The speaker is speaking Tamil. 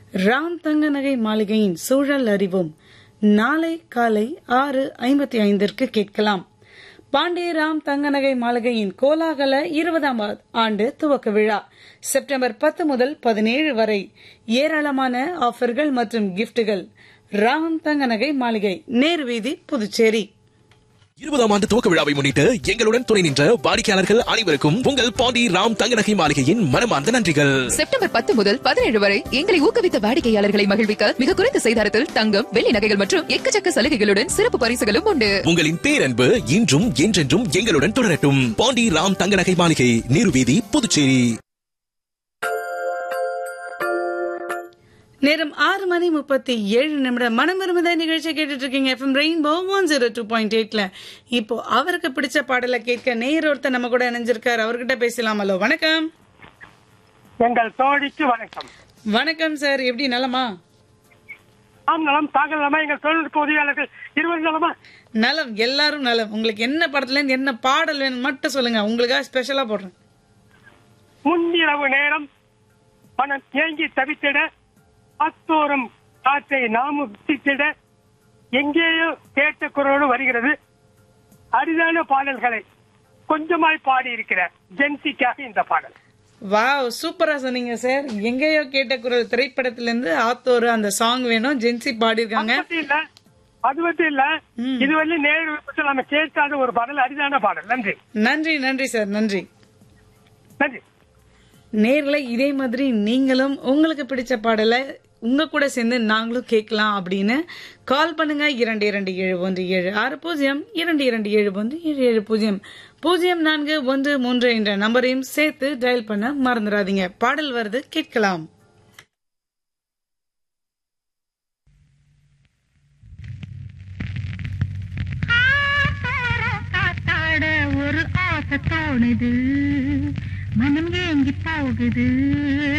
ராம் தங்க நகை மாளிகையின் சூழல் அறிவோம் நாளை காலை ஆறு ஐம்பத்தி ஐந்திற்கு கேட்கலாம் பாண்டியராம் தங்க நகை மாளிகையின் கோலாகல இருபதாம் ஆண்டு துவக்க விழா செப்டம்பர் பத்து முதல் பதினேழு வரை ஏராளமான ஆஃபர்கள் மற்றும் கிஃப்டுகள் ராம் தங்க நகை மாளிகை நேரு வீதி புதுச்சேரி இருபதாம் ஆண்டு துவக்க விழாவை முன்னிட்டு எங்களுடன் துணை நின்ற வாடிக்கையாளர்கள் அனைவருக்கும் உங்கள் பாண்டி ராம் தங்கநகை மாளிகையின் மனமார்ந்த நன்றிகள் செப்டம்பர் பத்து முதல் பதினேழு வரை எங்களை ஊக்குவித்த வாடிக்கையாளர்களை மகிழ்விக்க மிக குறைந்த செய்தாரத்தில் தங்கம் வெள்ளி நகைகள் மற்றும் எக்கச்சக்க சலுகைகளுடன் சிறப்பு பரிசுகளும் உண்டு உங்களின் பேரன்பு இன்றும் என்றென்றும் எங்களுடன் தொடரட்டும் பாண்டி ராம் தங்கநகை மாளிகை நீருவீதி புதுச்சேரி நேரம் ஆறு மணி முப்பத்தி ஏழு நிமிடம் மனம் விரும்புத நிகழ்ச்சி கேட்டுட்டு இருக்கீங்க FM rainbow one zero two point எயிட்ல இப்போ அவருக்கு பிடிச்ச பாடலை கேட்க நேயர் ஒருத்தர் நம்ம கூட இணைஞ்சிருக்காரு அவர்கிட்ட பேசலாம் ஹலோ வணக்கம் எங்கள் தோழிக்கு வணக்கம் வணக்கம் சார் எப்படி நலமா ஆம் நலம் தாங்கள் நலமா எங்கள் தொழில்நுட்ப உதவியாளர்கள் இருவர் நலமா நலம் எல்லாரும் நலம் உங்களுக்கு என்ன படத்துல இருந்து என்ன பாடல் வேணும் மட்டும் சொல்லுங்க உங்களுக்காக ஸ்பெஷலா போடுறேன் முன்னிரவு நேரம் மனம் ஏங்கி தவித்திட அத்தோறும் காற்றை நாமும் வித்திட எங்கேயோ கேட்ட குரலோடு வருகிறது அரிதான பாடல்களை கொஞ்சமாய் பாடி இருக்கிறார் ஜென்சிக்காக இந்த பாடல் வாவ் சூப்பரா சொன்னீங்க சார் எங்கேயோ கேட்ட குரல் திரைப்படத்துல இருந்து ஆத்தோரு அந்த சாங் வேணும் ஜென்சி பாடியிருக்காங்க அது மட்டும் இல்ல அது மட்டும் இல்ல ம். இது வந்து நேரு நம்ம கேட்காத ஒரு பாடல் அரிதான பாடல் நன்றி நன்றி நன்றி சார் நன்றி நன்றி நேர்ல இதே மாதிரி நீங்களும் உங்களுக்கு பிடிச்ச பாடலை உங்க கூட சேர்ந்து நாங்களும் கேட்கலாம் அப்படின்னு கால் பண்ணுங்க இரண்டு இரண்டு ஏழு ஒன்று ஏழு ஆறு பூஜ்ஜியம் இரண்டு இரண்டு ஏழு ஒன்று ஏழு ஏழு பூஜ்ஜியம் பூஜ்ஜியம் நான்கு ஒன்று மூன்று என்ற நம்பரையும் சேர்த்து டயல் பண்ண மறந்துடாதீங்க பாடல் வருது கேட்கலாம் காத்தாட ஒரு ஆசை தோணுது மனம் ஏங்கி போகுது